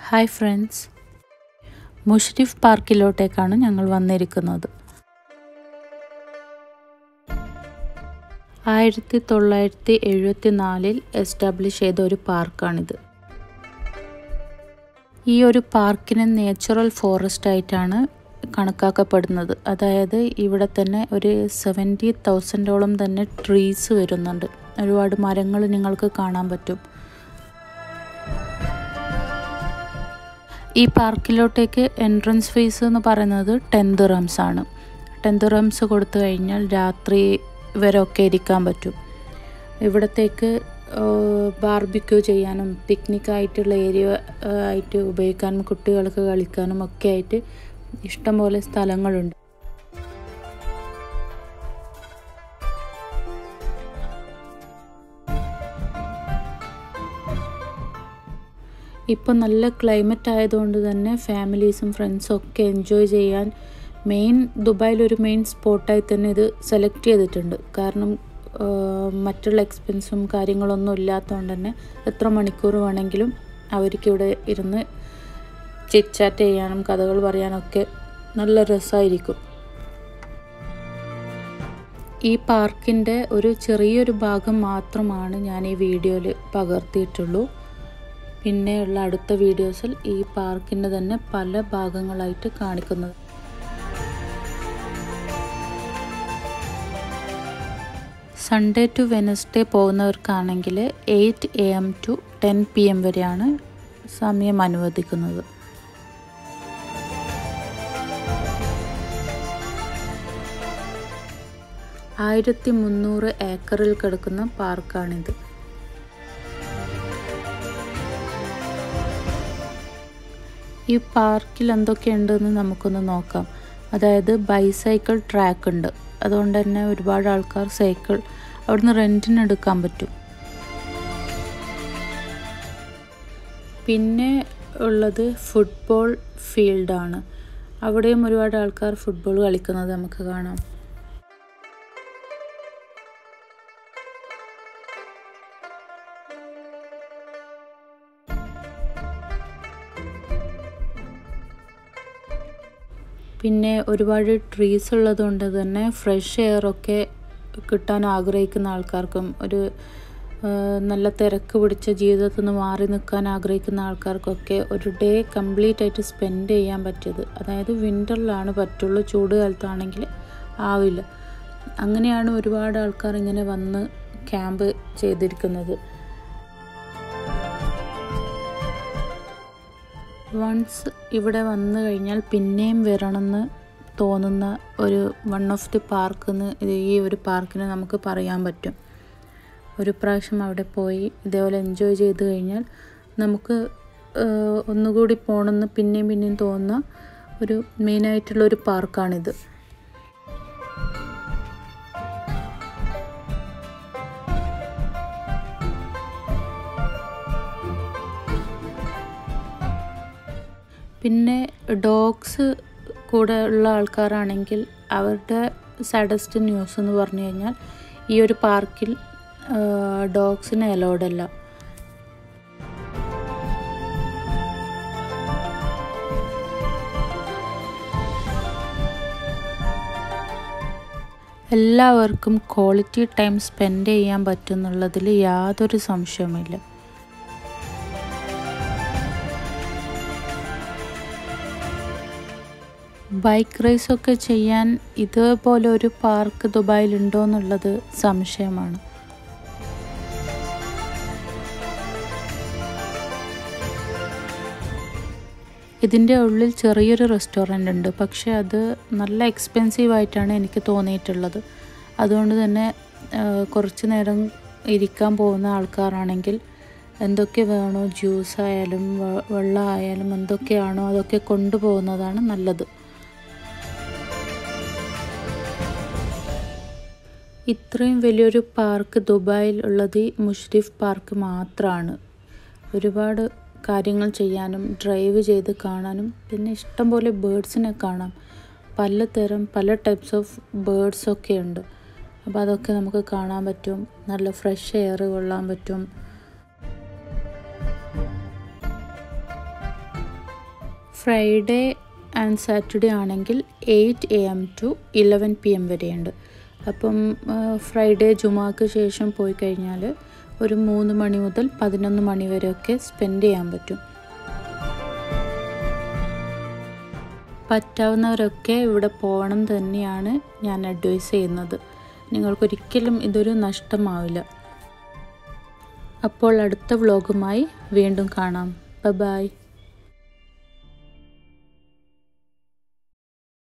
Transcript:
hi friends മുഷരിഫ് പാർക്കിലോട്ടേക്കാണ് ഞങ്ങൾ വന്നിരിക്കുന്നത് ആയിരത്തി തൊള്ളായിരത്തി എഴുപത്തി നാലിൽ എസ്റ്റാബ്ലിഷ് ചെയ്ത ഒരു പാർക്കാണിത് ഈ ഒരു പാർക്കിന് നേച്ചുറൽ ഫോറസ്റ്റ് ആയിട്ടാണ് കണക്കാക്കപ്പെടുന്നത് അതായത് ഇവിടെ തന്നെ ഒരു സെവൻറ്റി തൗസൻഡോളം തന്നെ ട്രീസ് വരുന്നുണ്ട് ഒരുപാട് മരങ്ങൾ നിങ്ങൾക്ക് കാണാൻ പറ്റും ഈ പാർക്കിലോട്ടേക്ക് എൻട്രൻസ് ഫീസ് എന്ന് പറയുന്നത് ടെൻ ദിറംസ് ആണ് ടെൻ ദിറംസ് കൊടുത്തു കഴിഞ്ഞാൽ രാത്രി വരെ ഒക്കെ ഇരിക്കാൻ പറ്റും ഇവിടത്തേക്ക് ബാർബിക്യൂ ചെയ്യാനും പിക്നിക് ആയിട്ടുള്ള ഏരിയ ആയിട്ട് ഉപയോഗിക്കാനും കുട്ടികൾക്ക് കളിക്കാനും ഒക്കെ ആയിട്ട് ഇഷ്ടംപോലെ സ്ഥലങ്ങളുണ്ട് ഇപ്പം നല്ല ക്ലൈമറ്റ് ആയതുകൊണ്ട് തന്നെ ഫാമിലീസും ഫ്രണ്ട്സും ഒക്കെ എൻജോയ് ചെയ്യാൻ മെയിൻ ദുബായിൽ ഒരു മെയിൻ സ്പോട്ടായി തന്നെ ഇത് സെലക്ട് ചെയ്തിട്ടുണ്ട് കാരണം മറ്റുള്ള എക്സ്പെൻസും കാര്യങ്ങളൊന്നും ഇല്ലാത്തതുകൊണ്ട് തന്നെ എത്ര മണിക്കൂർ വേണമെങ്കിലും അവർക്കിവിടെ ഇരുന്ന് ചിറ്റാറ്റ് ചെയ്യാനും കഥകൾ പറയാനൊക്കെ നല്ല രസമായിരിക്കും ഈ പാർക്കിൻ്റെ ഒരു ചെറിയൊരു ഭാഗം മാത്രമാണ് ഞാൻ ഈ വീഡിയോയിൽ പകർത്തിയിട്ടുള്ളൂ പിന്നെയുള്ള അടുത്ത വീഡിയോസിൽ ഈ പാർക്കിൻ്റെ തന്നെ പല ഭാഗങ്ങളായിട്ട് കാണിക്കുന്നത് സൺഡേ ടു വെനസ്ഡേ പോകുന്നവർക്കാണെങ്കിൽ eight A M to ten P M വരെയാണ് സമയം അനുവദിക്കുന്നത് ആയിരത്തി മുന്നൂറ് ഏക്കറിൽ കിടക്കുന്ന പാർക്കാണിത് ഈ പാർക്കിൽ എന്തൊക്കെയുണ്ടെന്ന് നമുക്കൊന്ന് നോക്കാം അതായത് ബൈസൈക്കിൾ ട്രാക്ക് ഉണ്ട് അതുകൊണ്ട് തന്നെ ഒരുപാട് ആൾക്കാർ സൈക്കിൾ അവിടുന്ന് റെൻറ്റിന് എടുക്കാൻ പറ്റും പിന്നെ ഉള്ളത് ഫുട്ബോൾ ഫീൽഡാണ് അവിടെയും ഒരുപാട് ആൾക്കാർ ഫുട്ബോൾ കളിക്കുന്നത് നമുക്ക് കാണാം പിന്നെ ഒരുപാട് ട്രീസ് ഉള്ളതുകൊണ്ട് തന്നെ ഫ്രഷ് എയറൊക്കെ കിട്ടാൻ ആഗ്രഹിക്കുന്ന ആൾക്കാർക്കും ഒരു നല്ല തിരക്ക് പിടിച്ച ജീവിതത്തിൽ നിന്ന് മാറി നിൽക്കാൻ ആഗ്രഹിക്കുന്ന ആൾക്കാർക്കൊക്കെ ഒരു ഡേ കംപ്ലീറ്റ് ആയിട്ട് സ്പെൻഡ് ചെയ്യാൻ പറ്റിയത് അതായത് വിൻ്ററിലാണ് പറ്റുള്ളൂ ചൂട് കാലത്താണെങ്കിൽ ആവില്ല അങ്ങനെയാണ് ഒരുപാട് ആൾക്കാർ ഇങ്ങനെ വന്ന് ക്യാമ്പ് ചെയ്തിരിക്കുന്നത് വൺസ് ഇവിടെ വന്നു കഴിഞ്ഞാൽ പിന്നെയും വരണമെന്ന് തോന്നുന്ന ഒരു വൺ ഓഫ് ദി പാർക്ക് എന്ന് ഈ ഒരു പാർക്കിനെ നമുക്ക് പറയാൻ പറ്റും ഒരു പ്രാവശ്യം അവിടെ പോയി ഇതേപോലെ എൻജോയ് ചെയ്ത് കഴിഞ്ഞാൽ നമുക്ക് ഒന്നുകൂടി പോകണമെന്ന് പിന്നെയും പിന്നെയും തോന്നുന്ന ഒരു മെയിനായിട്ടുള്ള ഒരു പാർക്കാണിത് പിന്നെ ഡോഗ്സ് കൂടെ ഉള്ള ആൾക്കാരാണെങ്കിൽ അവരുടെ സാഡസ്റ്റ് ന്യൂസ് എന്ന് പറഞ്ഞു കഴിഞ്ഞാൽ ഈ ഒരു പാർക്കിൽ ഡോഗ്സിന് അലോഡ് അല്ല എല്ലാവർക്കും ക്വാളിറ്റി ടൈം സ്പെൻഡ് ചെയ്യാൻ പറ്റുന്നുള്ളതിൽ യാതൊരു സംശയവുമില്ല ബൈക്ക് റേസൊക്കെ ചെയ്യാൻ ഇതേപോലെ ഒരു പാർക്ക് ദുബായിലുണ്ടോ എന്നുള്ളത് സംശയമാണ് ഇതിൻ്റെ ഉള്ളിൽ ചെറിയൊരു റെസ്റ്റോറൻ്റ് ഉണ്ട് പക്ഷേ അത് നല്ല എക്സ്പെൻസീവ് ആയിട്ടാണ് എനിക്ക് തോന്നിയിട്ടുള്ളത് അതുകൊണ്ട് തന്നെ കുറച്ച് നേരം ഇരിക്കാൻ പോകുന്ന ആൾക്കാരാണെങ്കിൽ എന്തൊക്കെ വേണോ ജ്യൂസ് ആയാലും വെള്ളം ആയാലും എന്തൊക്കെയാണോ അതൊക്കെ കൊണ്ടുപോകുന്നതാണ് നല്ലത് ഇത്രയും വലിയൊരു പാർക്ക് ദുബായിൽ ഉള്ളത് മുഷ്രിഫ് പാർക്ക് മാത്രമാണ് ഒരുപാട് കാര്യങ്ങൾ ചെയ്യാനും ഡ്രൈവ് ചെയ്ത് കാണാനും പിന്നെ ഇഷ്ടംപോലെ ബേഡ്സിനെ കാണാം പലതരം പല ടൈപ്സ് ഓഫ് ബേഡ്സൊക്കെ ഉണ്ട് അപ്പോൾ അതൊക്കെ നമുക്ക് കാണാൻ പറ്റും നല്ല ഫ്രഷ് എയർ കൊള്ളാൻ പറ്റും ഫ്രൈഡേ ആൻഡ് സാറ്റർഡേ ആണെങ്കിൽ eight A M to eleven P M വരെയുണ്ട് അപ്പം ഫ്രൈഡേ ജുമാക്ക് ശേഷം പോയി കഴിഞ്ഞാൽ ഒരു മൂന്ന് മണി മുതൽ പതിനൊന്ന് മണി വരെയൊക്കെ സ്പെൻഡ് ചെയ്യാൻ പറ്റും പറ്റാവുന്നവരൊക്കെ ഇവിടെ പോകണം തന്നെയാണ് ഞാൻ അഡ്വൈസ് ചെയ്യുന്നത് നിങ്ങൾക്കൊരിക്കലും ഇതൊരു നഷ്ടമാവില്ല അപ്പോൾ അടുത്ത വ്ലോഗുമായി വീണ്ടും കാണാം ബൈ